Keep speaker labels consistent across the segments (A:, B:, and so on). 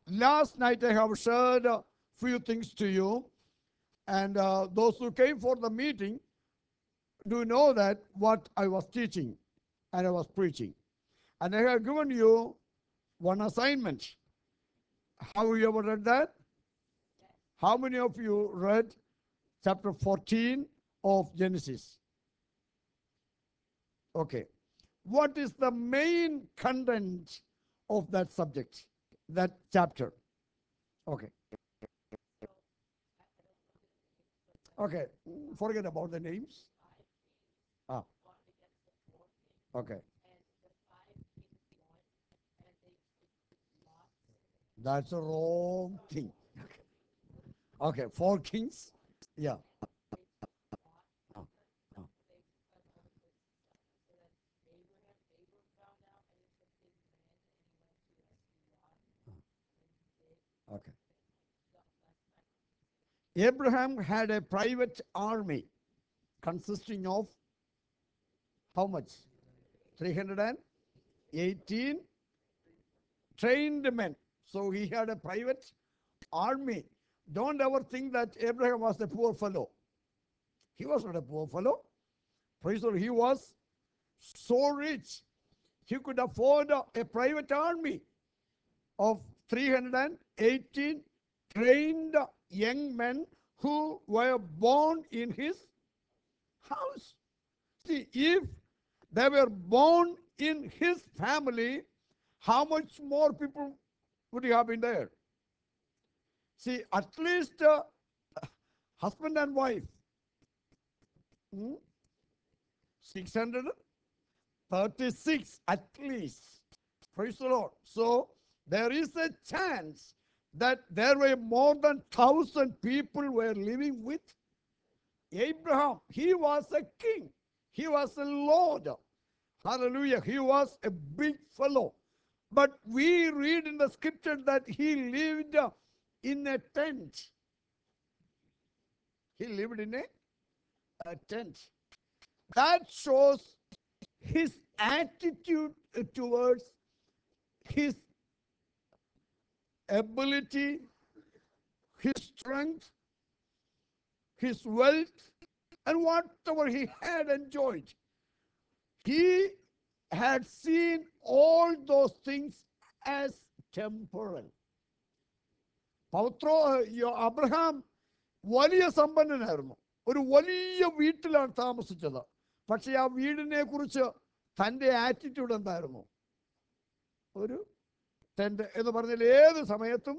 A: last night I have shared a few things to you, and uh, those who came for the meeting do know that what I was teaching and I was preaching. And I have given you one assignment. Have you ever read that? How many of you read chapter 14 of Genesis? Okay. What is the main content of that subject, that chapter? Okay. Okay, forget about the names. Ah. Okay. That's a wrong thing. Okay, four kings. Yeah. Ah, ah. Okay. Abraham had a private army consisting of how much? 318 trained men. So he had a private army. Don't ever think that Abraham was a poor fellow. He was not a poor fellow. Praise the Lord. He was so rich. He could afford a, a private army of 318 trained young men who were born in his house. See, if they were born in his family, how much more people would you have been there? See, at least uh, husband and wife, hmm? 636 at least. Praise the Lord. So there is a chance that there were more than thousand people were living with Abraham. He was a king. He was a lord. Hallelujah. He was a big fellow. But we read in the scripture that he lived in a tent. He lived in a, a tent. That shows his attitude towards his ability, his strength, his wealth, and whatever he had enjoyed. He had seen all those things as temporal. പൗത്രോ യോ- Abraham വലിയ സമ്പന്നനായിരുന്നു ഒരു വലിയ വീട്ടിലാണ് താമസിച്ചത് പക്ഷെ ആ വീടിനെ കുറിച്ച് തൻ്റെ ആറ്റിറ്റ്യൂഡ് എന്തായിരുന്നു ഒരു ടെന്റ് എന്ന് പറഞ്ഞാൽ ഏത് സമയത്തും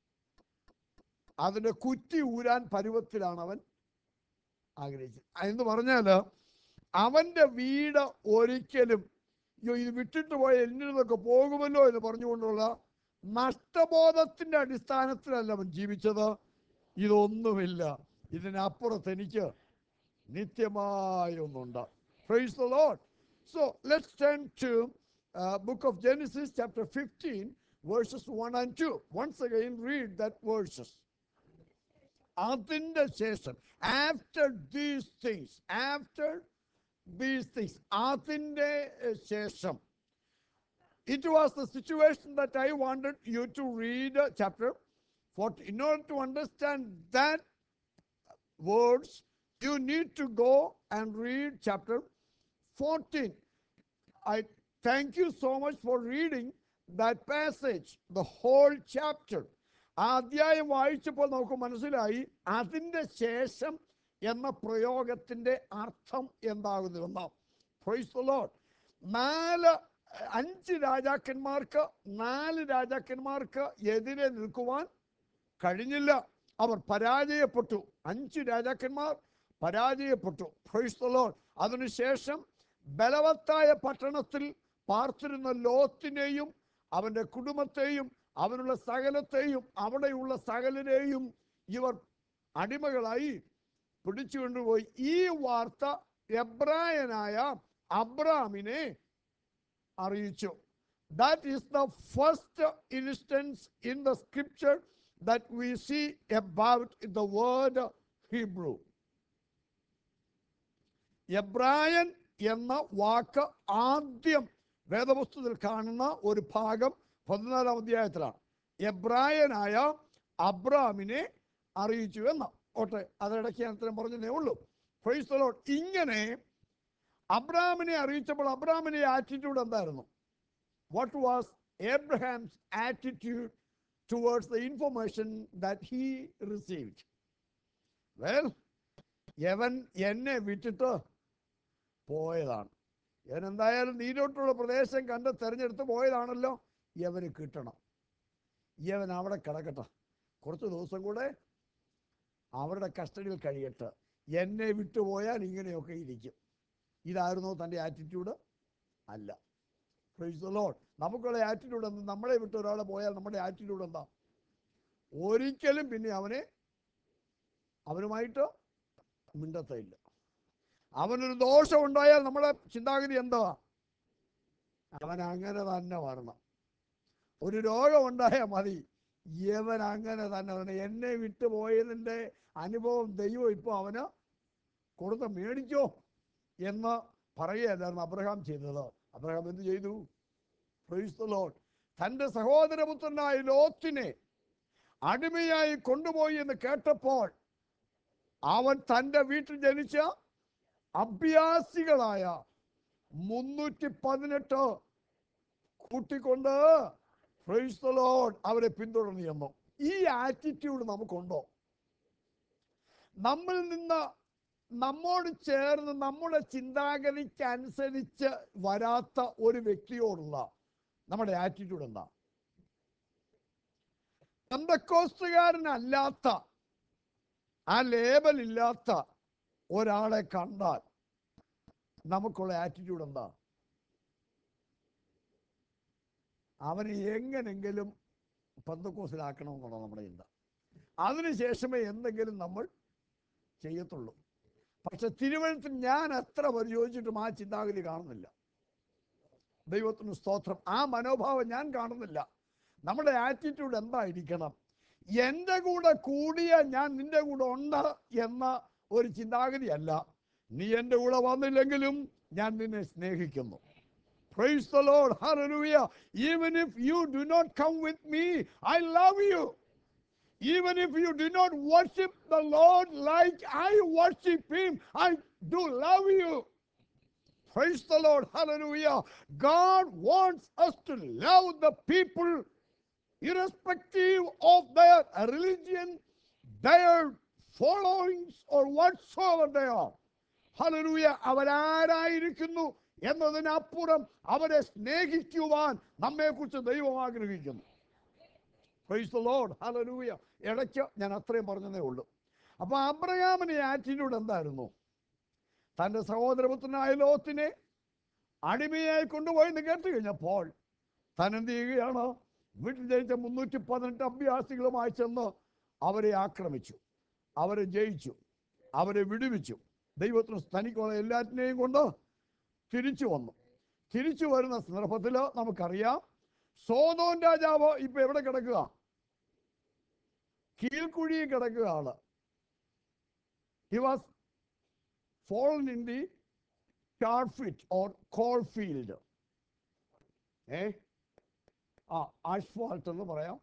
A: അതിന്റെ കുറ്റി ഊരാൻ പരുവത്തിലാണ് അവൻ ആഗ്രഹിച്ചത് എന്ന് പറഞ്ഞാൽ അവന്റെ വീട് ഒരിക്കലും അയ്യോ ഇത് വിട്ടിട്ട് പോയ എന്നിൽ നിന്നൊക്കെ പോകുമല്ലോ എന്ന് പറഞ്ഞുകൊണ്ടുള്ള നഷ്ടബോധത്തിന്റെ അടിസ്ഥാനത്തിലല്ല അവൻ ജീവിച്ചത് ഇതൊന്നുമില്ല ഇതിനപ്പുറത്ത് എനിക്ക് നിത്യമായ ഒന്നുണ്ട് praise the Lord so let's turn to book of Genesis chapter 15 verses 1 and 2 once again read that verses അതിന്റെ ശേഷം after these things after these things അതിന്റെ eh, ശേഷം it was the situation that I wanted you to read uh, chapter 40. In order to understand that words, you need to go and read chapter 14. I thank you so much for reading that passage, the whole chapter. ആ അധ്യായം വായിച്ചപ്പോൾ നമുക്ക് മനസ്സിലായി അതിൻ്റെ ശേഷം എന്ന പ്രയോഗത്തിന്റെ അർത്ഥം എന്താകുന്നുവെന്ന് Praise the Lord. നാല് അഞ്ച് രാജാക്കന്മാർക്ക് നാല് രാജാക്കന്മാർക്ക് എതിരെ നിൽക്കുവാൻ കഴിഞ്ഞില്ല അവർ പരാജയപ്പെട്ടു അഞ്ച് രാജാക്കന്മാർ പരാജയപ്പെട്ടു Praise the Lord. അതിനുശേഷം ബലവത്തായ പട്ടണത്തിൽ പാർത്തിരുന്ന ലോത്തിനെയും അവന്റെ കുടുംബത്തെയും അവനുള്ള സകലത്തെയും അവിടെയുള്ള സകലരെയും ഇവർ അടിമകളായി പിടിച്ചുകൊണ്ടുപോയി ഈ വാർത്ത എബ്രായനായ അബ്രാമിനെ അറിയിച്ചു that is the first instance in the scripture that we see about the word Hebrew എബ്രായൻ എന്ന വാക്ക് ആദ്യം വേദപുസ്തകത്തിൽ കാണുന്ന ഒരു ഭാഗം പതിനാലാം അധ്യായത്തിലാണ് എബ്രായനായ അബ്രാമിനെ അറിയിച്ചു എന്ന് ഓട്ടെ അതിടയ്ക്ക് ഞാൻ അത്രയും പറഞ്ഞതേ ഉള്ളൂ Praise the Lord. ഇങ്ങനെ അബ്രാമിനെ അറിയിച്ചപ്പോൾ അബ്രാമിന്റെ ആറ്റിറ്റ്യൂഡ് എന്തായിരുന്നു what was Abraham's attitude towards the information that he received well യവൻ എന്നെ വിട്ടിട്ട് പോയതാണ് യവൻ എന്തായാലും നീരോട്ടുള്ള പ്രദേശം കണ്ട് തെരഞ്ഞെടുത്ത് പോയതാണല്ലോ യവന് കിട്ടണം യവൻ അവിടെ കിടക്കട്ടെ കുറച്ച് ദിവസം കൂടെ അവരുടെ കസ്റ്റഡിയിൽ കഴിയട്ടെ എന്നെ വിട്ടുപോയാൽ ഇങ്ങനെയൊക്കെ ഇരിക്കും ഇതായിരുന്നോ തൻ്റെ ആറ്റിറ്റ്യൂഡ് അല്ല പ്രൈസ് ദ ലോർഡ് നമുക്കുള്ള ആറ്റിറ്റ്യൂഡ് എന്താ നമ്മളെ വിട്ട് ഒരാളെ പോയാൽ നമ്മുടെ ആറ്റിറ്റ്യൂഡ് എന്താ ഒരിക്കലും പിന്നെ അവനെ അവനുമായിട്ട് മിണ്ടത്തില്ല അവനൊരു ദോഷം ഉണ്ടായാൽ നമ്മളെ ചിന്താഗതി എന്താ അവൻ അങ്ങനെ തന്നെ വരണം ഒരു രോഗം ഉണ്ടായാൽ മതി ഇവൻ അങ്ങനെ തന്നെ വരണം എന്നെ വിട്ടു പോയതിൻ്റെ അനുഭവം ദൈവം ഇപ്പോൾ അവന് കൊടുത്ത മേടിച്ചോ എന്ന് പറയുകയല്ലായിരുന്നു അബ്രഹാം ചെയ്തത് അബ്രഹാം എന്ത് ചെയ്തു Praise the Lord. തൻ്റെ സഹോദരപുത്രനായ ലോത്തിനെ അടിമയായി കൊണ്ടുപോയി എന്ന് കേട്ടപ്പോൾ അവൻ തൻ്റെ വീട്ടിൽ ജനിച്ച അഭ്യാസികളായ മുന്നൂറ്റി പതിനെട്ട് കൂട്ടിക്കൊണ്ട് Praise the Lord, അവരെ പിന്തുടർന്നു ചെന്നു ഈ ആറ്റിറ്റ്യൂഡ് നമുക്കുണ്ടോ നമ്മിൽ നിന്ന് നമ്മോട് ചേർന്ന് നമ്മുടെ ചിന്താഗതിക്ക് അനുസരിച്ച് വരാത്ത ഒരു വ്യക്തിയോടുള്ള നമ്മുടെ ആറ്റിറ്റ്യൂഡ് എന്താ ബന്ധക്കോസ്റ്റുകാരനല്ലാത്ത ആ ലേബൽ ഇല്ലാത്ത ഒരാളെ കണ്ടാൽ നമുക്കുള്ള ആറ്റിറ്റ്യൂഡ് എന്താ അവനെ എങ്ങനെങ്കിലും പന്തക്കോസിലാക്കണമെന്നുള്ള നമ്മുടെ ചിന്ത അതിനുശേഷമേ എന്തെങ്കിലും നമ്മൾ ചെയ്യത്തുള്ളൂ പക്ഷെ തിരുവഴുത്തിൽ ഞാൻ എത്ര പരിശോധിച്ചിട്ടും ആ ചിന്താഗതി കാണുന്നില്ല ദൈവത്തിന് സ്തോത്രം ആ മനോഭാവം ഞാൻ കാണുന്നില്ല നമ്മുടെ ആറ്റിറ്റ്യൂഡ് എന്തായിരിക്കണം എൻ്റെ കൂടെ കൂടിയ ഞാൻ നിന്റെ കൂടെ ഉണ്ട് എന്ന ഒരു ചിന്താഗതിയല്ല നീ എൻ്റെ കൂടെ വന്നില്ലെങ്കിലും ഞാൻ നിന്നെ സ്നേഹിക്കുന്നു Praise the Lord. Hallelujah. Even if you do not come with me, I love you. Even if you do not worship the Lord like I worship Him, I do love you. Praise the Lord. Hallelujah. God wants us to love the people irrespective of their religion, their followings, or whatsoever they are. ഹലലൂയ അവരാരായിരിക്കുന്നു എന്നതിനപ്പുറം അവരെ സ്നേഹിക്കുവാൻ നമ്മെക്കുറിച്ച് ദൈവം ആഗ്രഹിക്കുന്നു price the Lord ഹലലൂയ ഇടയ്ക്ക് ഞാൻ അത്രയും പറഞ്ഞതേ ഉള്ളൂ അപ്പോൾ അബ്രഹാമിന്റെ ആറ്റിറ്റ്യൂഡ് എന്തായിരുന്നു തൻ്റെ സഹോദരപുത്രനായ ലോത്തിനെ അടിമയായി കൊണ്ടുപോയി എന്ന് കേട്ട് കഴിഞ്ഞപ്പോൾ താൻ എന്ത് ചെയ്യുകയാണ് വീട്ടിൽ ജയിച്ച മുന്നൂറ്റി പതിനെട്ട് അഭ്യാസികളുമായി ചെന്ന് അവരെ ആക്രമിച്ചു അവരെ ജയിച്ചു അവരെ വിടുവിച്ചു ദൈവത്തിന് തനിക്കുള്ള എല്ലാറ്റിനെയും കൊണ്ട് തിരിച്ചു വന്നു തിരിച്ചു വരുന്ന സന്ദർഭത്തിൽ നമുക്കറിയാം സോതോൻ രാജാവ് ഇപ്പൊ എവിടെ കിടക്കുക കീഴ്ക്കുഴിയിൽ കിടക്കുക ആള് he was fallen in the tar pit or coal field a ah ആഷ്ഫാൾട്ട് എന്ന് പറയാം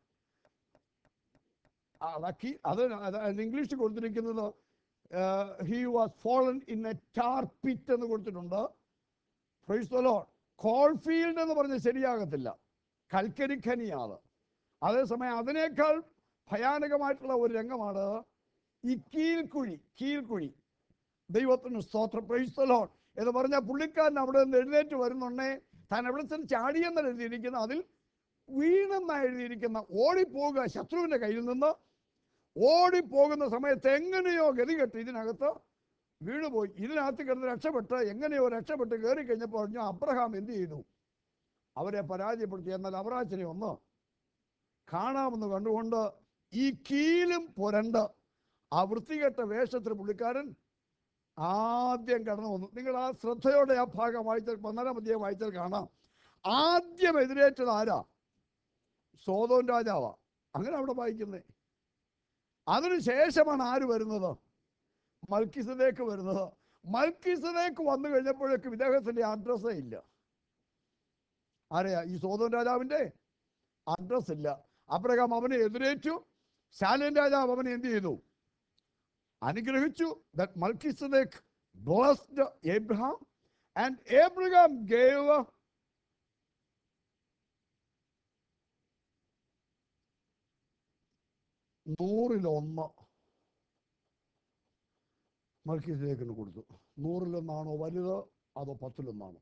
A: ആ, അതാക്കി അത് ഇംഗ്ലീഷിൽ കൊടുത്തിരിക്കുന്നത് he was fallen in a tar pit എന്ന് കൊടുത്തിട്ടുണ്ട് ഫ്രൈസ്തലോ കോൾഫീൽഡ് എന്ന് പറഞ്ഞ് ശരിയാകത്തില്ല കൽക്കരി ഖനിയാണ് അതേസമയം അതിനേക്കാൾ ഭയാനകമായിട്ടുള്ള ഒരു രംഗമാണ് ഈ കീൽക്കുഴി കീൽക്കുഴി ദൈവത്തിന് സ്തോത്രം പ്രൈസ്തലോൺ എന്ന് പറഞ്ഞാൽ പുള്ളിക്കാരൻ അവിടെ നിന്ന് എഴുന്നേറ്റ് വരുന്നുണ്ടേ താൻ എവിടെ ചെന്ന് ചാടിയെന്ന് എഴുതിയിരിക്കുന്ന അതിൽ വീണെന്ന എഴുതിയിരിക്കുന്ന ഓടിപ്പോവുക ശത്രുവിൻ്റെ കയ്യിൽ നിന്ന് ഓടിപ്പോകുന്ന സമയത്ത് എങ്ങനെയോ ഗതികെട്ട് ഇതിനകത്ത് വീണുപോയി ഇതിനകത്ത് കിടന്ന് രക്ഷപ്പെട്ട് എങ്ങനെയോ രക്ഷപ്പെട്ട് കയറി കഴിഞ്ഞപ്പോൾ പറഞ്ഞു അബ്രഹാം എന്ത് ചെയ്തു അവരെ പരാജയപ്പെടുത്തി എന്നാൽ അവറാച്ചനെ ഒന്ന് കാണാമെന്ന് കണ്ടുകൊണ്ട് ഈ കീലും പുരണ്ട് ആ വൃത്തികെട്ട വേഷത്തിൽ പുള്ളിക്കാരൻ ആദ്യം കടന്നു വന്നു നിങ്ങൾ ആ ശ്രദ്ധയോടെ ആ ഭാഗം വായിച്ചാൽ പതിനാലാം അധ്യായം വായിച്ചാൽ കാണാം ആദ്യം എതിരേറ്റത് ആരാ സോതോൻ രാജാവാ അങ്ങനെ അവിടെ വായിക്കുന്നേ അതിനുശേഷമാണ് ആര് വരുന്നത് മൽക്കിസതേക്ക് വരുന്നത് മൽക്കിസതേക്ക് വന്നു കഴിഞ്ഞപ്പോഴേക്കും ഇദ്ദേഹത്തിന്റെ അഡ്രസ്സേ ഇല്ല ആരെയാ ഈ സോതോൻ രാജാവിന്റെ അഡ്രസ് ഇല്ല അബ്രഹാം അവനെ എതിരേറ്റു ശാലേൻ രാജാവ് അവനെ എന്ത് ചെയ്തു അനുഗ്രഹിച്ചു that Melchizedek blessed Abraham and Abraham gave നൂറിലൊന്ന് മൽക്കീസിലേക്കിന് കൊടുത്തു നൂറിലൊന്നാണോ വലുത് അതോ പത്തിലൊന്നാണോ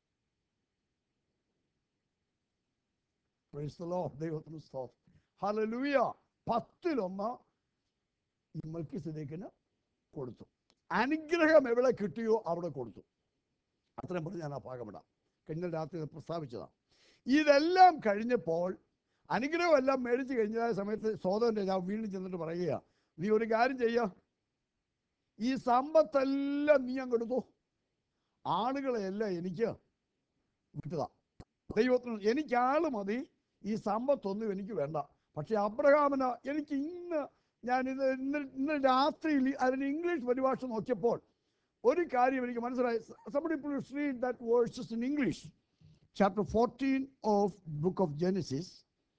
A: Praise the Lord. ദൈവത്തിന് സ്തോത്രം ഹല്ലേലൂയ പത്തിലൊന്ന് ഈ മൽക്കീസിലേക്കിന് കൊടുത്തു അനുഗ്രഹം എവിടെ കിട്ടിയോ അവിടെ കൊടുത്തു അത്രയും പറഞ്ഞ് ഞാൻ ആ ഭാഗം ഇടാം കഴിഞ്ഞ രാത്രി ഇത് പ്രസ്താവിച്ചതാണ് ഇതെല്ലാം കഴിഞ്ഞപ്പോൾ അനുഗ്രഹമെല്ലാം മേടിച്ച് കഴിഞ്ഞതായ സമയത്ത് സോദരൻ്റെ ഞാൻ വീണ്ടും ചെന്നിട്ട് പറയുക നീ ഒരു കാര്യം ചെയ്യുക ഈ സമ്പത്തെല്ലാം നീ അങ്ങ് എടുത്തു ആളുകളെല്ലാം എനിക്ക് വിട്ടതാ ദൈവത്തിന് എനിക്ക് ആള് മതി ഈ സമ്പത്തൊന്നും എനിക്ക് വേണ്ട പക്ഷെ അബ്രഹാമിന് എനിക്ക് ഇന്ന് ഞാൻ ഇത് ഇന്ന് ഇന്ന് രാത്രിയിൽ അതിന് ഇംഗ്ലീഷ് പരിഭാഷ നോക്കിയപ്പോൾ ഒരു കാര്യം എനിക്ക് മനസ്സിലായി somebody please read that verses in English chapter 14 of book of Genesis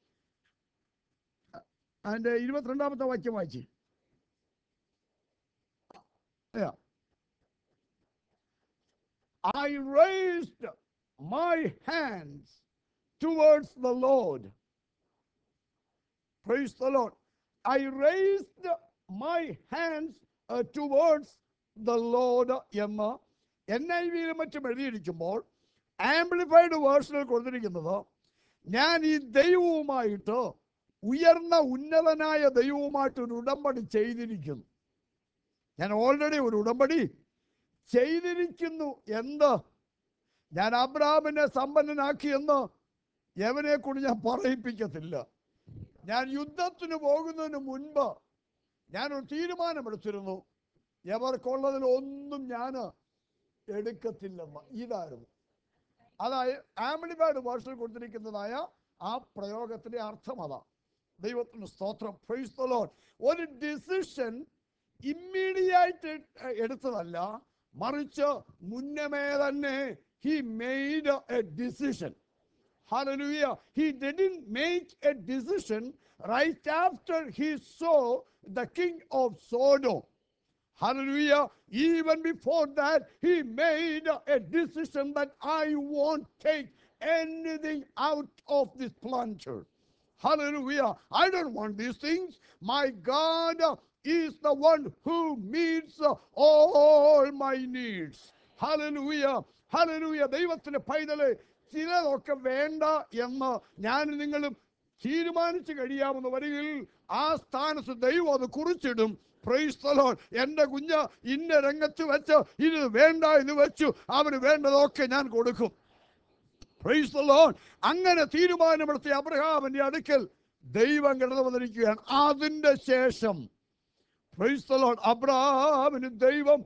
A: അതിന്റെ ഇരുപത്തിരണ്ടാമത്തെ വാക്യം വായിച്ചു Yeah. I raised my hands towards the Lord. Praise the Lord. I raised my hands uh, towards the Lord എന്ന് N I വിയിലും മറ്റും എഴുതിയിരിക്കുമ്പോൾ amplified വേർഷനിൽ കൊടുത്തിരിക്കുന്നത് ഞാൻ ഈ ദൈവവുമായിട്ട് ഉയർന്ന ഉന്നതനായ ദൈവവുമായിട്ട് ഒരു ഉടമ്പടി ചെയ്തിരിക്കുന്നു ഞാൻ ഓൾറെഡി ഒരു ഉടമ്പടി ചെയ്തിരിക്കുന്നു എന്ത് ഞാൻ അബ്രാമിനെ സമ്പന്നനാക്കി എന്ന് എവനെ കൊണ്ട് ഞാൻ പറയിപ്പിക്കത്തില്ല ഞാൻ യുദ്ധത്തിന് പോകുന്നതിന് മുൻപ് ഞാനൊരു തീരുമാനമെടുത്തിരുന്നു എവർക്കുള്ളതിൽ ഒന്നും ഞാൻ എടുക്കത്തില്ലെന്ന് ഇതായിരുന്നു അതായത് ആംബ്ലിഫൈഡ് ഭാഷയിൽ കൊടുത്തിരിക്കുന്നതായ ആ പ്രയോഗത്തിന്റെ അർത്ഥം അതാ ദൈവത്തിന് സ്തോത്രം പ്രൈസ് ദ ലോർഡ് ഒരു ഡിസിഷൻ ഇമ്മീഡിയറ്റ് എടുത്തതല്ല മറിച്ച് മുന്നമേ തന്നെ he made a decision Hallelujah. He didn't make a decision right after he saw the king of Sodom. Hallelujah. Even before that, he made a decision that I won't take anything out of this plunger. Hallelujah. I don't want these things. My God is the one who meets all my needs. Hallelujah. Hallelujah. ദൈവത്തിന്റെ പൈതല് ചിലതൊക്കെ വേണ്ട എന്ന് ഞാൻ നിങ്ങളും തീരുമാനിച്ചു കഴിയാമെന്ന് വരികിൽ ആ സ്ഥാനത്ത് ദൈവം അത് കുറിച്ചിടും Praise the Lord. എന്റെ കുഞ്ഞ് ഇന്ന രംഗത്ത് വെച്ച് ഇത് വേണ്ട ഇത് വെച്ചു അവന് വേണ്ടതൊക്കെ ഞാൻ കൊടുക്കും Praise the Lord. അങ്ങനെ തീരുമാനമെടുത്തിയ അബ്രഹാമിന്റെ അടുക്കൽ ദൈവം കിടന്നു വന്നിരിക്കുകയാണ് അതിന്റെ ശേഷം Praise the Lord. അബ്രഹാമിന് ദൈവം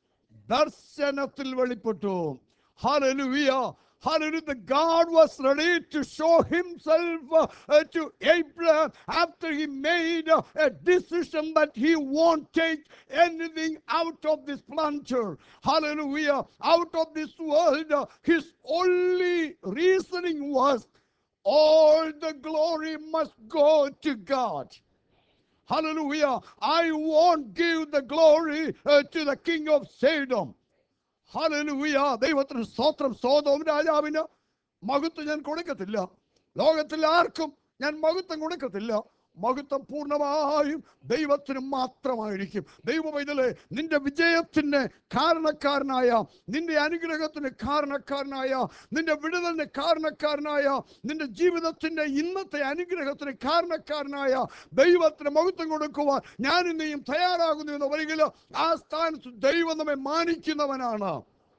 A: ദർശനത്തിൽ വെളിപ്പെട്ടു Hallelujah. Hallelujah. The God was ready to show himself uh, uh, to Abraham after he made uh, a decision that he won't take anything out of this planter. Hallelujah. Out of this world. Uh, his only reasoning was all the glory must go to God. Hallelujah. I won't give the glory uh, to the king of Sodom. Hallelujah ദൈവത്തിന് സ്തോത്രം സോതോം രാജാവിന് മഹത്വം ഞാൻ കൊടുക്കത്തില്ല ലോകത്തിൽ ആർക്കും ഞാൻ മഹത്വം കൊടുക്കത്തില്ല മഹത്വം പൂർണ്ണമായും ദൈവത്തിന് മാത്രമായിരിക്കും ദൈവം ഇതിലെ നിന്റെ വിജയത്തിന് കാരണക്കാരനായ നിന്റെ അനുഗ്രഹത്തിന് കാരണക്കാരനായ നിന്റെ വിടുതലിന് കാരണക്കാരനായ നിന്റെ ജീവിതത്തിന്റെ ഇന്നത്തെ അനുഗ്രഹത്തിന് കാരണക്കാരനായ ദൈവത്തിന് മഹത്വം കൊടുക്കുവാൻ ഞാൻ ഇന്നെയും തയ്യാറാകുന്നു എന്ന് വരികിൽ ആ സ്ഥാനത്ത് ദൈവം നമ്മെ മാനിക്കുന്നവനാണ്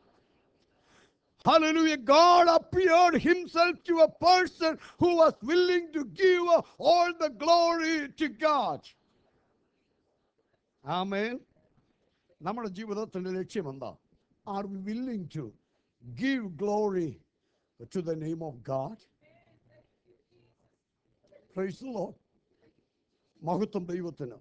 A: Hallelujah. God appeared himself to a person who was willing to give all the glory to God. Amen. നമ്മുടെ ജീവിതത്തിന്റെ ലക്ഷ്യം എന്താ are we willing to give glory to the name of God മഹത്വം ദൈവത്തിന്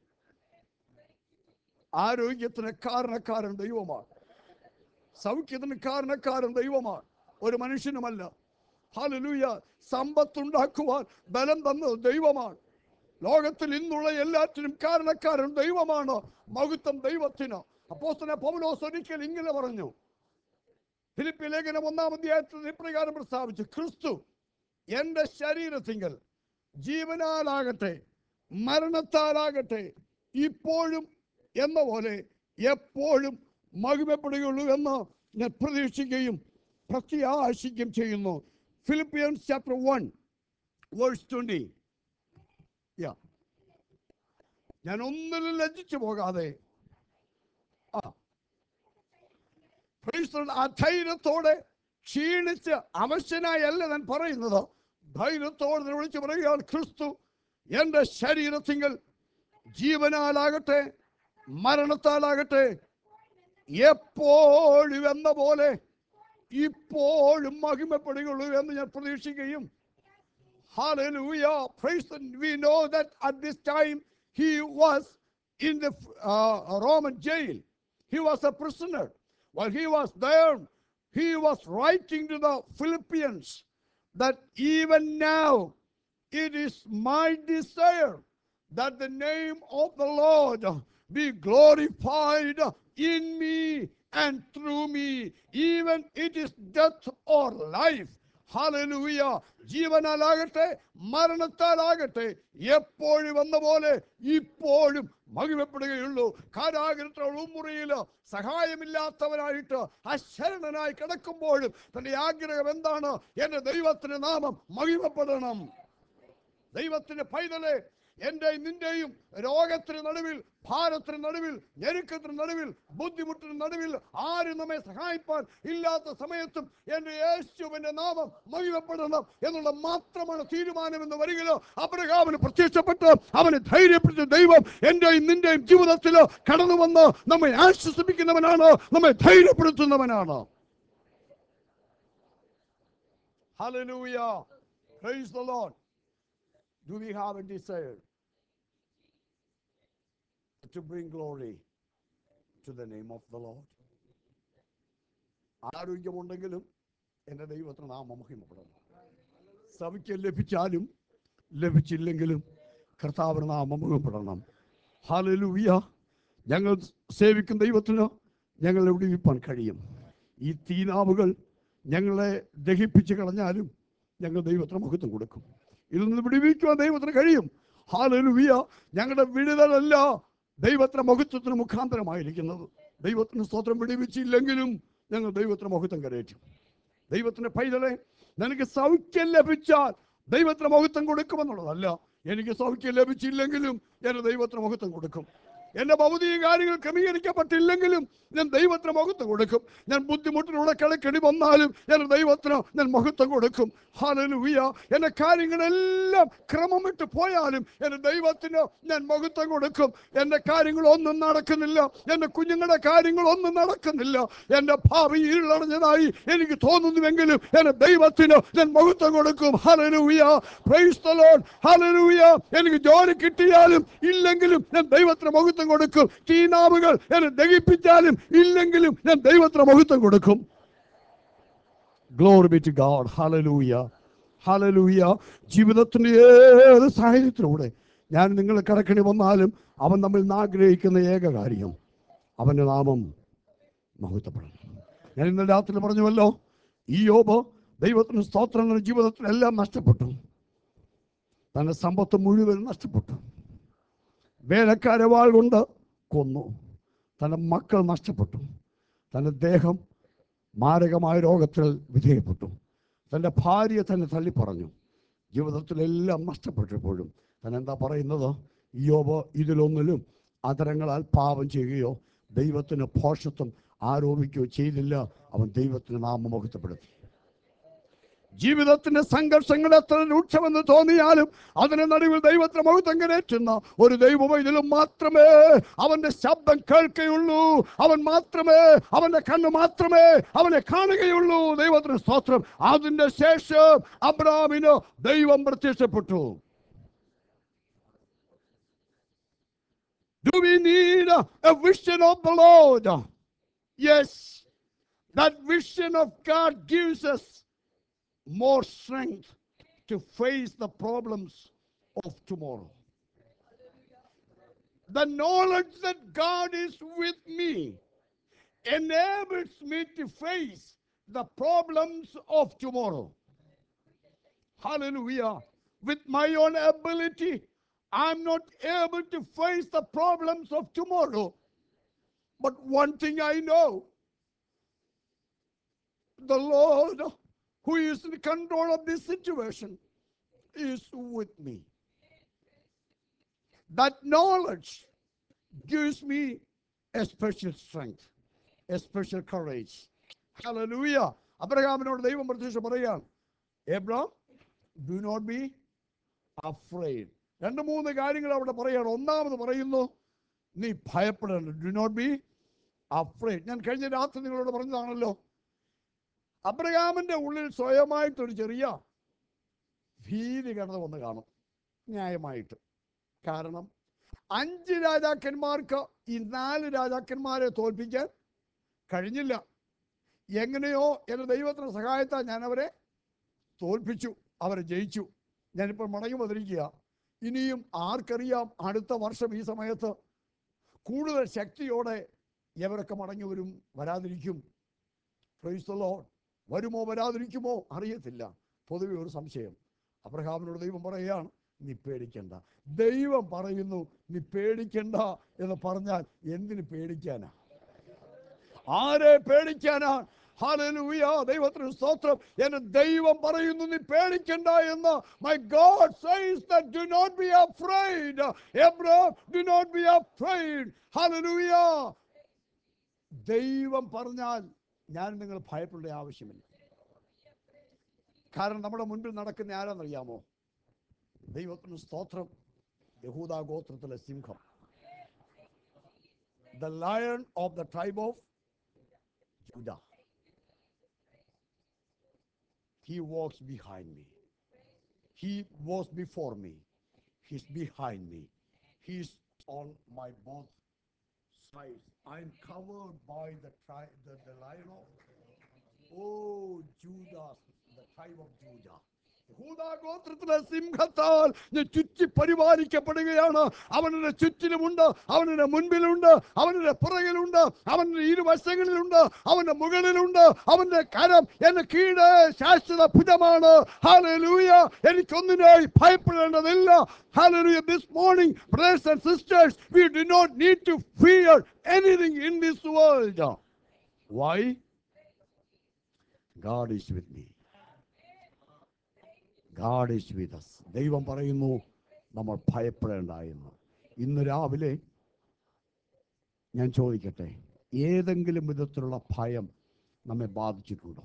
A: ആരോഗ്യത്തിന് കാരണക്കാരൻ ദൈവമാണ് സൗഖ്യത്തിന് കാരണക്കാരൻ ദൈവമാണ് ഒരു മനുഷ്യനുമല്ല ഹല്ലേലൂയ സമ്പത്തുണ്ടാക്കുവാൻ ബലം തന്നത് ദൈവമാണ് ലോകത്തിൽ ഇന്നുള്ള എല്ലാറ്റിനും കാരണക്കാരൻ ദൈവമാണ് മഹത്വം ദൈവത്തിന് അപ്പോസ്തലൻ പൗലോസ് ഒരിക്കൽ ഇങ്ങനെ പറഞ്ഞു ഫിലിപ്പി ലേഖനം ഒന്നാം അധ്യായത്തിൽ ഇപ്രകാരം പ്രസ്താവിച്ചു ക്രിസ്തു എൻ്റെ ശരീരത്തിങ്കൽ ജീവനാലാകട്ടെ മരണത്താലാകട്ടെ ഇപ്പോഴും എന്ന പോലെ എപ്പോഴും മഹിമപ്പെടുകയുള്ളൂ എന്ന് ഞാൻ പ്രതീക്ഷിക്കുകയും പ്രത്യാശിക്കുകയും ചെയ്യുന്നു Philippians chapter one verse twenty യാ ഞാൻ ഒന്നിലും ലജ്ജിച്ചു പോകാതെ ആ Praise the Lord. ആ ധൈര്യത്തോടെ ക്ഷീണിച്ച് അവശനായല്ല ഞാൻ പറയുന്നത് ധൈര്യത്തോടെ ഞാൻ വിളിച്ചു പറയുകയാണ് ക്രിസ്തു എൻ്റെ ശരീരത്തിങ്കൽ ജീവനാലാകട്ടെ മരണത്താലാകട്ടെ എപ്പോഴും എന്ന പോലെ ഇപ്പോഴും മഹിമപ്പെടുകയുള്ളൂ എന്ന് ഞാൻ പ്രതീക്ഷിക്കുകയും Hallelujah. Praise the We know that at this time he was in the uh, Roman jail. He was a prisoner. While he was there, he was writing to the Philippians that even now it is my desire that the name of the Lord be glorified in me and through me. Even it is death or life. Hallelujah ജീവനാലാകട്ടെ മരണത്താലാകട്ടെ എപ്പോഴും വന്ന പോലെ ഇപ്പോഴും മഹിമപ്പെടുകയുള്ളൂ കാരാഗ്രഹത്തിലുള്ള മുറിയിൽ സഹായമില്ലാത്തവനായിട്ട് അശരണനായി കിടക്കുമ്പോഴും തന്റെ ആഗ്രഹം എന്താണ് എന്റെ ദൈവത്തിന്റെ നാമം മഹിമപ്പെടണം ദൈവത്തിന്റെ പൈതലെ എന്റെയും നിന്റെയും രോഗത്തിന് നടുവിൽ ഭാരത്തിന് നടുവിൽ ഞെരുക്കത്തിന് നടുവിൽ ബുദ്ധിമുട്ടിന് നടുവിൽ ആരും നമ്മെ സഹായിപ്പാൻ ഇല്ലാത്ത സമയത്തും എന്റെ യേശുവിന്റെ നാമം മഹിമപ്പെടണം എന്നുള്ള മാത്രമാണ് തീരുമാനമെന്ന് വരികയോ അബ്രഹാമിന് പ്രത്യക്ഷപ്പെട്ട് അവനെ ധൈര്യപ്പെടുത്തിയ ദൈവം എന്റെയും നിന്റെയും ജീവിതത്തിൽ കടന്നു വന്ന് നമ്മെ ആശ്വസിപ്പിക്കുന്നവനാണ് നമ്മെ ധൈര്യപ്പെടുത്തുന്നവനാണ് Hallelujah. Praise the Lord. Do we have a desire to bring glory to the name of the Lord? ആരോഗ്യമുണ്ടെങ്കിലും എൻ്റെ ദൈവത്തിന് നാമം മഹിമപ്പെടണം സഭയ്ക്ക് ലഭിച്ചാലും ലഭിച്ചില്ലെങ്കിലും കർത്താവിന് നാമം മഹിമപ്പെടണം ഹാലലൂയ ഞങ്ങൾ സേവിക്കുന്ന ദൈവത്തിന് ഞങ്ങളെ വിടിവിപ്പാൻ കഴിയും ഈ തീനാവുകൾ ഞങ്ങളെ ദഹിപ്പിച്ച് കളഞ്ഞാലും ഞങ്ങൾ ദൈവത്തിന് മഹത്വം കൊടുക്കും ഇതിൽ നിന്ന് വിടുവിക്കുവാൻ ദൈവത്തിന് കഴിയും ഹാലലുവിയ ഞങ്ങളുടെ വിടുതലല്ല ദൈവത്തിന്റെ മഹത്വത്തിന് മുഖാന്തരമായിരിക്കുന്നത് ദൈവത്തിന് സ്തോത്രം വിടുവിച്ചില്ലെങ്കിലും ഞങ്ങൾ ദൈവത്തിന് മഹത്വം കരയറ്റും ദൈവത്തിന്റെ പൈതലെ നിനക്ക് സൗഖ്യം ലഭിച്ചാൽ ദൈവത്തിന് മഹത്വം കൊടുക്കുമെന്നുള്ളതല്ല എനിക്ക് സൗഖ്യം ലഭിച്ചില്ലെങ്കിലും എന്റെ ദൈവത്തിന് മഹത്വം കൊടുക്കും എന്റെ ഭൗതിക കാര്യങ്ങൾ ക്രമീകരിക്കപ്പെട്ടില്ലെങ്കിലും ഞാൻ ദൈവത്തിന് മഹത്വം കൊടുക്കും ഞാൻ ബുദ്ധിമുട്ടിലൂടെ കിടക്കടി വന്നാലും ഞാൻ ദൈവത്തിന് ഞാൻ മഹത്വം കൊടുക്കും ഹാലലുവിയ എന്റെ കാര്യങ്ങളെല്ലാം ക്രമമിട്ട് പോയാലും എന്റെ ദൈവത്തിന് ഞാൻ മഹത്വം കൊടുക്കും എന്റെ കാര്യങ്ങളൊന്നും നടക്കുന്നില്ല എന്റെ കുഞ്ഞുങ്ങളുടെ കാര്യങ്ങളൊന്നും നടക്കുന്നില്ല എന്റെ ഭാവി ഇരുളടഞ്ഞതായി എനിക്ക് തോന്നുന്നുവെങ്കിലും എന്റെ ദൈവത്തിന് ഞാൻ മഹത്വം കൊടുക്കും hallelujah praise the Lord hallelujah എനിക്ക് ജോലി കിട്ടിയാലും ഇല്ലെങ്കിലും ഞാൻ ദൈവത്തിന് മഹത്വം കൊടുക്കും തീനാവുകൾ എന്നെ ദഹിപ്പിച്ചാലും ഇല്ലെങ്കിലും ഞാൻ ദൈവത്തിന് മഹത്വം കൊടുക്കും glory be to God hallelujah hallelujah ജീവിതത്തിന്റെ ഏത് സാഹചര്യത്തിലൂടെ ഞാൻ നിങ്ങൾ കിടക്കണി വന്നാലും അവൻ നമ്മൾ ഇന്ന് ആഗ്രഹിക്കുന്ന ഏക കാര്യം അവന്റെ നാമം മഹത്വപ്പെടണം ഞാൻ ഇന്നലെ രാത്രി പറഞ്ഞുവല്ലോ ഈ യോബ് ദൈവത്തിന് സ്തോത്രം എന്ന ജീവിതത്തിൽ എല്ലാം നഷ്ടപ്പെട്ടു തന്റെ സമ്പത്ത് മുഴുവൻ നഷ്ടപ്പെട്ടു വേലക്കാരെ വാൾ കൊണ്ട് കൊന്നു തൻ്റെ മക്കൾ നഷ്ടപ്പെട്ടു തൻ്റെ ദേഹം മാരകമായ രോഗത്തിൽ വിധേയപ്പെട്ടു തൻ്റെ ഭാര്യ തന്നെ തള്ളിപ്പറഞ്ഞു ജീവിതത്തിലെല്ലാം നഷ്ടപ്പെട്ടപ്പോഴും താൻ എന്താ പറയുന്നത് യോബ് ഇതിലൊന്നിലും അതരങ്ങളാൽ പാപം ചെയ്യുകയോ ദൈവത്തിന് ഭോഷത്വം ആരോപിക്കുകയോ ചെയ്തില്ല അവൻ ദൈവത്തിന് നാമമുഖത്തപ്പെടുത്തി ജീവിതത്തിന്റെ സംഘർഷങ്ങൾ എത്ര രൂക്ഷമെന്ന് തോന്നിയാലും അതിന് നടുവിൽ ദൈവത്തിന് മഹത്വം കരേറ്റുന്ന ഒരു ദൈവവൈദ്യം മാത്രമേ അവന്റെ ശബ്ദം കേൾക്കുകയുള്ളൂ അവൻ മാത്രമേ അവന്റെ കണ്ണ് മാത്രമേ അവനെ കാണുകയുള്ളൂ ദൈവത്തിന് സ്തോത്രം അതിന്റെ ശേഷം അബ്രാമിന് ദൈവം പ്രത്യക്ഷപ്പെട്ടു Do we need a, a vision of the Lord? Yes. That vision of God gives us more strength to face the problems of tomorrow. The knowledge that God is with me enables me to face the problems of tomorrow. Hallelujah. With my own ability, I'm not able to face the problems of tomorrow. But one thing I know the Lord, who is in control of this situation, is with me. That knowledge gives me a special strength, a special courage. Hallelujah. അബ്രഹാമിനോട് ദൈവം പ്രത്യക്ഷം പറയാം Abram do not be afraid രണ്ട് മൂന്ന് കാര്യങ്ങൾ അവിടെ പറയാണ് ഒന്നാമത് പറയുന്നു നീ ഭയപ്പെടേണ്ട ഡു നോട്ട് ബി അഫ്രൈഡ് ഞാൻ കഴിഞ്ഞ രാത്രി നിങ്ങളോട് പറഞ്ഞതാണല്ലോ അബ്രഹാമിന്റെ ഉള്ളിൽ സ്വയമായിട്ടൊരു ചെറിയ ഭീതി കടന്നു വന്ന് കാണും ന്യായമായിട്ട് കാരണം അഞ്ച് രാജാക്കന്മാർക്ക് ഈ നാല് രാജാക്കന്മാരെ തോൽപ്പിക്കാൻ കഴിഞ്ഞില്ല എങ്ങനെയോ എൻ്റെ ദൈവത്തിന്റെ സഹായത്താൽ ഞാൻ അവരെ തോൽപ്പിച്ചു അവരെ ജയിച്ചു ഞാനിപ്പോൾ മടങ്ങി വന്നിരിക്കുക ഇനിയും ആർക്കറിയാം അടുത്ത വർഷം ഈ സമയത്ത് കൂടുതൽ ശക്തിയോടെ ഇവരൊക്കെ മടങ്ങി വരും വരാതിരിക്കും Praise the Lord. വരുമോ വരാതിരിക്കുമോ അറിയത്തില്ല പൊതുവെ ഒരു സംശയം അബ്രഹാമിനോട് ദൈവം പറയുകയാണ് നീ പേടിക്കണ്ട ദൈവം പറയുന്നു നീ പേടിക്കണ്ട എന്ന് പറഞ്ഞാൽ എന്തിന് പേടിക്കാനാ ആരെ പേടിക്കാനാ ഹല്ലേലൂയ ദൈവത്തിന് സ്തോത്രം എന്നെ ദൈവം പറയുന്നു നീ പേടിക്കണ്ട എന്ന് my God says that do not be afraid Abraham do not be afraid hallelujah ദൈവം പറഞ്ഞാൽ ഞാൻ നിങ്ങൾ ഭയപ്പെടേണ്ട ആവശ്യമില്ല കാരണം നമ്മുടെ മുൻപിൽ നടക്കുന്ന ആരാന്നറിയാമോ ദൈവത്തിന് സ്തോത്രം യഹൂദ ഗോത്രത്തിലെ സിംഹം the lion of the tribe of Judah He walks behind me. He was before me. He's behind me. He's on my both sides. I'm covered by the tri- the, the lion of Oh Judah, the tribe of Judah. യഹൂദാ ഗോത്രത്തിലെ സിംഹത്താൽ ഞാൻ ചുറ്റി പരിപാലിക്കപ്പെടുകയാണ് അവനുടെ ചുറ്റിലുമുണ്ട് അവനുടെ മുൻപിലുണ്ട് അവനുടെ പുറകിലുണ്ട് അവന്റെ ഇരുവശങ്ങളിലുണ്ട് അവന്റെ മുകളിലുണ്ട് അവന്റെ കരം എന്റെ കീഴ് ശാശ്വത ഭുജമാണ് ഹാലലൂയ എനിക്കൊന്നിനായി ഭയപ്പെടേണ്ടതില്ല hallelujah this morning brothers and sisters we do not need to fear anything in this world why God is with me. God is with us. ദൈവം പറയുന്നു നമ്മൾ ഭയപ്പെടേണ്ട എന്ന് ഇന്ന് രാവിലെ ഞാൻ ചോദിക്കട്ടെ ഏതെങ്കിലും വിധത്തിലുള്ള ഭയം നമ്മെ ബാധിച്ചിട്ടുണ്ടോ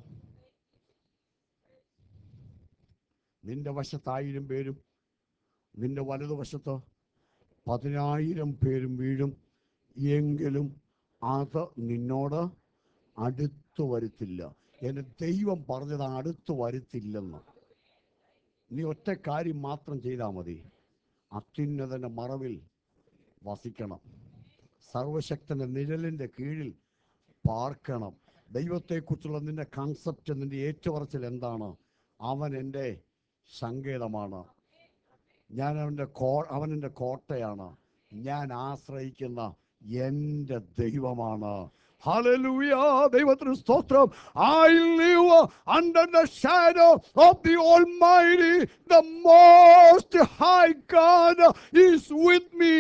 A: നിന്റെ വശത്തായിരം പേരും നിന്റെ വലതുവശത്ത് പതിനായിരം പേരും വീഴും എങ്കിലും അത് നിന്നോട് അടുത്തു വരുത്തില്ല എന്റെ ദൈവം പറഞ്ഞത് അടുത്തു വരുത്തില്ലെന്ന് നീ ഒറ്റ കാര്യം മാത്രം ചെയ്താൽ മതി അത്യുന്നതന്റെ മറവിൽ വസിക്കണം സർവശക്തന്റെ നിഴലിന്റെ കീഴിൽ പാർക്കണം ദൈവത്തെക്കുറിച്ചുള്ള നിന്റെ കൺസെപ്റ്റ് നിന്റെ ഏറ്റുപറച്ചിൽ എന്താണ് അവൻ എൻ്റെ സങ്കേതമാണ് ഞാൻ അവൻ്റെ കോ അവൻ എൻ്റെ കോട്ടയാണ് ഞാൻ ആശ്രയിക്കുന്ന എൻ്റെ ദൈവമാണ് Hallelujah. ദൈവത്തിന് സ്തോത്രം I live under the shadow of the Almighty. The Most High God is with me.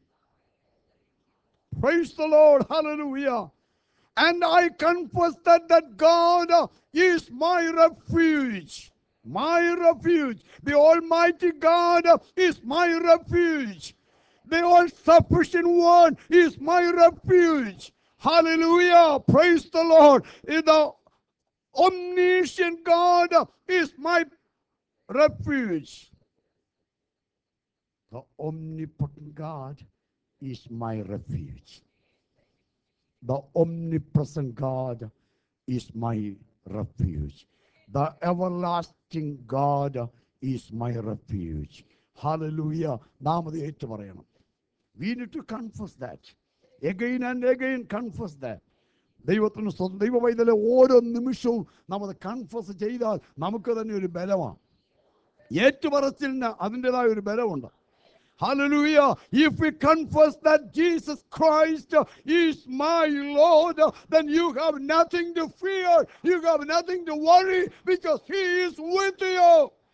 A: Praise the Lord. Hallelujah. And I confess that that God is my refuge. My refuge. The Almighty God is my refuge. The all sufficient one is my refuge. Hallelujah. Praise the Lord. The omniscient God is my refuge. The omnipotent God is my refuge. The omnipresent God is my refuge. The everlasting God is my refuge. Hallelujah. നാം അത് ഏറ്റു പറയണം We need to confess that. Again and again confess that. ദൈവത്തിന് സ്വന്തം ദൈവ വൈദ്യലെ ഓരോ നിമിഷവും നമ്മൾ കൺഫസ് ചെയ്താൽ നമുക്ക് തന്നെ ഒരു ബലമാണ് ഏറ്റുപറച്ചിലിന് അതിൻ്റെതായ ഒരു ബലമുണ്ട് Hallelujah. If we confess that Jesus Christ is my Lord, then you have nothing to fear. You have nothing to worry because He is with you.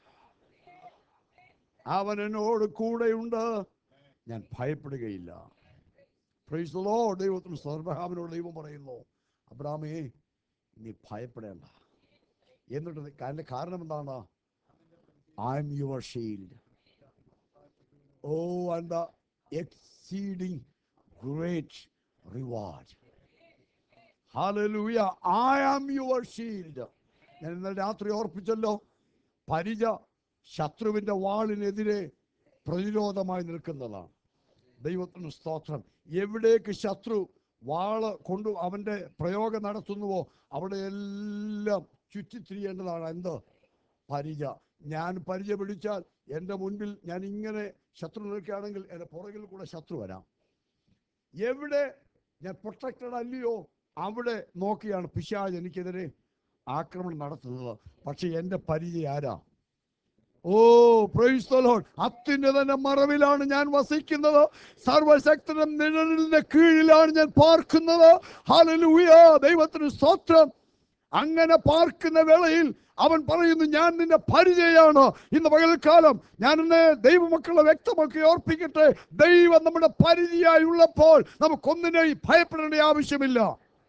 A: അവൻ എന്നോട് കൂടെയുണ്ട് ഞാൻ ഭയപ്പെടുകയില്ല പ്രൈസ് ദി ലോർഡ് ദൈവത്തിന് സർവഹാമിനോട് ദൈവം പറയുന്നു അബ്രാമേ നീ ഭയപ്പെടേണ്ട എന്നിട്ട് നീ- അതിന്റെ കാരണം എന്താണ് I am your shield oh and the exceeding great reward hallelujah I am your shield ഞാൻ ഇന്നലെ രാത്രി ഓർപ്പിച്ചല്ലോ പരിച ശത്രുവിന്റെ വാളിനെതിരെ പ്രതിരോധമായി നിൽക്കുന്നതാണ് ദൈവത്തിന് സ്തോത്രം എവിടേക്ക് ശത്രു വാള് കൊണ്ട് അവന്റെ പ്രയോഗം നടത്തുന്നുവോ അവിടെ എല്ലാം ചുറ്റിത്തിരിയേണ്ടതാണ് എന്ത് പരിച ഞാൻ പരിചയ പിടിച്ചാൽ എൻ്റെ മുൻപിൽ ഞാൻ ഇങ്ങനെ ശത്രു നിൽക്കുകയാണെങ്കിൽ എൻ്റെ പുറകിൽ കൂടെ ശത്രു വരാം എവിടെ ഞാൻ പ്രൊട്ടക്റ്റഡ് അല്ലയോ അവിടെ നോക്കിയാണ് പിശാജ് എനിക്കെതിരെ ആക്രമണം നടത്തുന്നത് പക്ഷെ എൻ്റെ പരിചയം ആരാ ഓ പ്രൈസ് ദ ലോർഡ് അത്തിന്റെ തന്നെ മറവിലാണ് ഞാൻ വസിക്കുന്നത് സർവശക്തന്റെ നിഴലിന്റെ കീഴിലാണ് ഞാൻ പാർക്കുന്നത് ഹല്ലേലൂയ ദൈവത്തിന് സ്തോത്രം അങ്ങനെ പാർക്കുന്ന വേളയിൽ അവൻ പറയുന്നു ഞാൻ നിന്റെ പരിചയമാണ് ഇന്ന് പകൽക്കാലം ഞാൻ ഇന്ന് ദൈവമക്കളെ വ്യക്തമാക്കി ഓർപ്പിക്കട്ടെ ദൈവം നമ്മുടെ പരിചയമായി ഉള്ളപ്പോൾ നമുക്കൊന്നിനെയും ഭയപ്പെടേണ്ട ആവശ്യമില്ല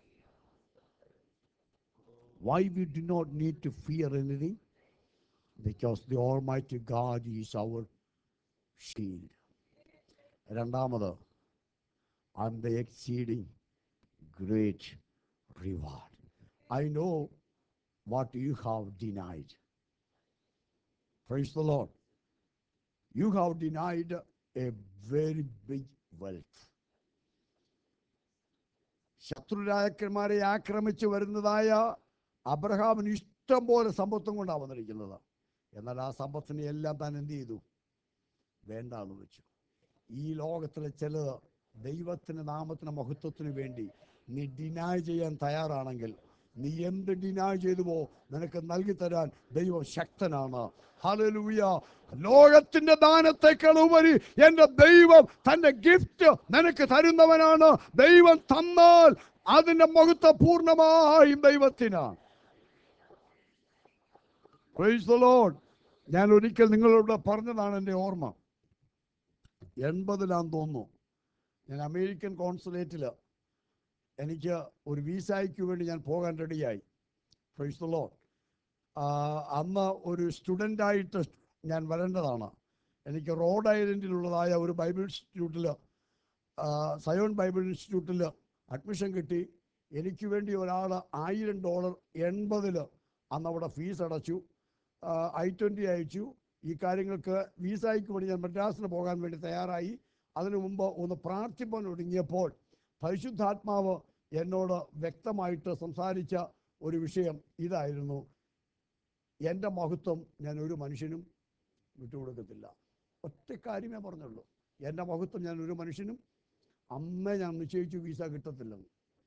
A: why we do not need to fear anything because the Almighty God is our shield. രണ്ടാമത് and the exceeding great reward. I know what you have denied. Praise the Lord. You have denied a very big wealth. ശത്രുരാജക്കന്മാരെ ആക്രമിച്ചു വരുന്നതായ അബ്രഹാമിന് ഇഷ്ടം പോലെ സമ്പത്തും കൊണ്ടാണ് വന്നിരിക്കുന്നത് എന്നാൽ ആ സമ്പത്തിനെ എല്ലാം താൻ എന്ത് ചെയ്തു വേണ്ടാന്ന് വെച്ചു ഈ ലോകത്തിലെ ചിലത് ദൈവത്തിന്റെ നാമത്തിന് മഹത്വത്തിന് വേണ്ടി നീ ഡിനായ് ചെയ്യാൻ തയ്യാറാണെങ്കിൽ നീ എന്ത് ഡിനായ് ചെയ്തുവോ നിനക്ക് നൽകി തരാൻ ദൈവം ശക്തനാണ് ഹല്ലേലൂയ ലോകത്തിന്റെ ദാനത്തെക്കാൾ ഉപരി എന്റെ ദൈവം തന്റെ ഗിഫ്റ്റ് നിനക്ക് തരുന്നവനാണ് ദൈവം തന്നാൽ അതിന്റെ മഹത്വം പൂർണ്ണമായും ദൈവത്തിനാണ് പ്രൈസ് ദ ലോർഡ് ഞാൻ ഒരിക്കൽ നിങ്ങളോട് പറഞ്ഞതാണ് എൻ്റെ ഓർമ്മ എൺപതിലാന്ന് തോന്നുന്നു ഞാൻ അമേരിക്കൻ കോൺസുലേറ്റിൽ എനിക്ക് ഒരു വീസായ്ക്ക് വേണ്ടി ഞാൻ പോകാൻ റെഡിയായി പ്രൈസ് ദ ലോർഡ് അന്ന് ഒരു സ്റ്റുഡൻ്റായിട്ട് ഞാൻ വരേണ്ടതാണ് എനിക്ക് റോഡ് ഐലൻഡിലുള്ളതായ ഒരു ബൈബിൾ ഇൻസ്റ്റിറ്റ്യൂട്ടിൽ സയോൺ ബൈബിൾ ഇൻസ്റ്റിറ്റ്യൂട്ടിൽ അഡ്മിഷൻ കിട്ടി എനിക്ക് വേണ്ടി ഒരാൾ ആയിരം ഡോളർ എൺപതിൽ അന്ന് അവിടെ ഫീസ് അടച്ചു ഐ ട്വൻ്റി അയച്ചു ഈ കാര്യങ്ങൾക്ക് വീസായ്ക്ക് വേണ്ടി ഞാൻ മദ്രാസിന് പോകാൻ വേണ്ടി തയ്യാറായി അതിനു മുമ്പ് ഒന്ന് പ്രാർത്ഥിപ്പാൻ ഒടുങ്ങിയപ്പോൾ പരിശുദ്ധാത്മാവ് എന്നോട് വ്യക്തമായിട്ട് സംസാരിച്ച ഒരു വിഷയം ഇതായിരുന്നു എൻ്റെ മഹത്വം ഞാൻ ഒരു മനുഷ്യനും വിട്ടുകൊടുക്കത്തില്ല ഒറ്റ കാര്യമേ പറഞ്ഞുള്ളൂ എൻ്റെ മഹത്വം ഞാൻ ഒരു മനുഷ്യനും അമ്മ ഞാൻ നിശ്ചയിച്ചു വീസ കിട്ടത്തില്ലെന്ന്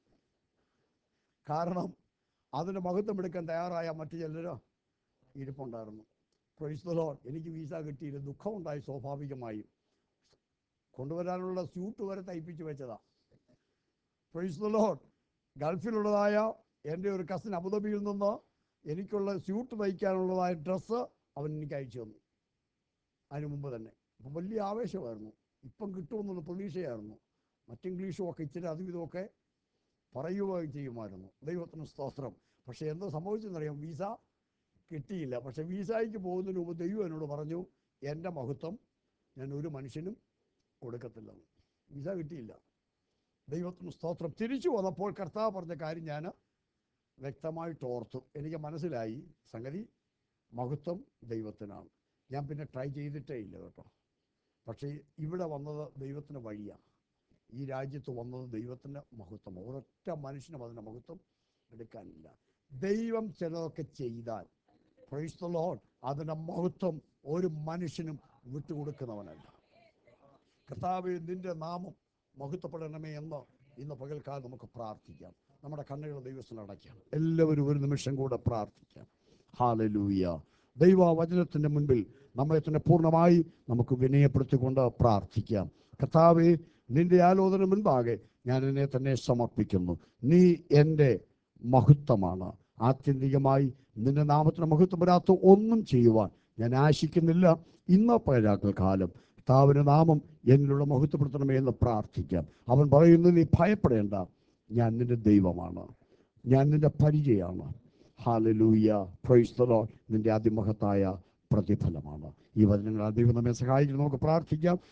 A: കാരണം അതിൻ്റെ മഹത്വം എടുക്കാൻ തയ്യാറായ മറ്റു ചിലരോ ഇരിപ്പുണ്ടായിരുന്നു പ്രൈസ് ദ ലോർഡ് എനിക്ക് വീസ കിട്ടിയില്ല ദുഃഖമുണ്ടായി സ്വാഭാവികമായും കൊണ്ടുവരാനുള്ള സ്യൂട്ട് വരെ തയ്പ്പിച്ച് വെച്ചതാ പ്രൈസ് ദ ലോർഡ് ഗൾഫിലുള്ളതായ എൻ്റെ ഒരു കസിൻ അബുദാബിയിൽ നിന്ന് എനിക്കുള്ള സ്യൂട്ട് തയ്ക്കാനുള്ളതായ ഡ്രസ്സ് അവൻ എനിക്ക് അയച്ചു തന്നു അതിന് മുമ്പ് തന്നെ അപ്പം വലിയ ആവേശമായിരുന്നു ഇപ്പം കിട്ടുമെന്നുള്ള പ്രതീക്ഷയായിരുന്നു മറ്റ് ഇംഗ്ലീഷും ഒക്കെ ഇച്ചിരി അതും ഇതുമൊക്കെ പറയുകയും ചെയ്യുമായിരുന്നു ദൈവത്തിന് സ്തോത്രം പക്ഷേ എന്തോ സംഭവിച്ചെന്നറിയാം വീസ കിട്ടിയില്ല പക്ഷെ വീസായിക്ക് പോകുന്നതിന് മുമ്പ് ദൈവം എന്നോട് പറഞ്ഞു എൻ്റെ മഹത്വം ഞാൻ ഒരു മനുഷ്യനും കൊടുക്കത്തില്ലെന്ന് വീസ കിട്ടിയില്ല ദൈവത്തിന് സ്തോത്രം തിരിച്ചു വന്നപ്പോൾ കർത്താവ് പറഞ്ഞ കാര്യം ഞാൻ വ്യക്തമായിട്ട് ഓർത്തു എനിക്ക് മനസ്സിലായി സംഗതി മഹത്വം ദൈവത്തിനാണ് ഞാൻ പിന്നെ ട്രൈ ചെയ്തിട്ടേ ഇല്ല കേട്ടോ പക്ഷേ ഇവിടെ വന്നത് ദൈവത്തിന് വഴിയാണ് ഈ രാജ്യത്ത് വന്നത് ദൈവത്തിൻ്റെ മഹത്വം ഒരൊറ്റ മനുഷ്യനും അതിൻ്റെ മഹത്വം എടുക്കാനില്ല ദൈവം ചിലതൊക്കെ ചെയ്താൽ പ്രൈസ് ദ ലോർഡ് അതിൻ്റെ മഹത്വം ഒരു മനുഷ്യനും വിട്ടുകൊടുക്കുന്നവനല്ല കർത്താവ് നിന്റെ നാമം മഹത്വപ്പെടണമേ എന്ന് ഇന്ന് പകൽക്കാലം നമുക്ക് പ്രാർത്ഥിക്കാം നമ്മുടെ കണ്ണുകൾ ദൈവത്തിൽ അടയ്ക്കാം എല്ലാവരും ഒരു നിമിഷം കൂടെ പ്രാർത്ഥിക്കാം ഹാലലൂയ ദൈവവചനത്തിൻ്റെ മുൻപിൽ നമ്മളെ തന്നെ പൂർണ്ണമായി നമുക്ക് വിനയപ്പെടുത്തിക്കൊണ്ട് പ്രാർത്ഥിക്കാം കർത്താവെ നിന്റെ ആലോചന മുൻപാകെ ഞാൻ എന്നെ തന്നെ സമർപ്പിക്കുന്നു നീ എൻ്റെ മഹത്വമാണ് ആത്യന്തികമായി നിന്റെ നാമത്തിന് മഹത്വം വരാത്ത ഒന്നും ചെയ്യുവാൻ ഞാൻ ആശിക്കുന്നില്ല ഇന്നോ പകരാക്കൽ കാലം കർത്താവിൻ്റെ നാമം എന്നിലുള്ള മഹത്വപ്പെടുത്തണമേ എന്ന് പ്രാർത്ഥിക്കാം അവൻ പറയുന്നു നീ ഭയപ്പെടേണ്ട ഞാൻ നിന്റെ ദൈവമാണ് ഞാൻ നിന്റെ പരിചയമാണ് ഹാലലൂയ പ്രൈസ് ദ ലോർഡ് നിന്റെ അതിമഹത്തായ പ്രതിഫലമാണ് ഈ വചനങ്ങൾ ദൈവം നമ്മെ സഹായിക്കും നമുക്ക് പ്രാർത്ഥിക്കാം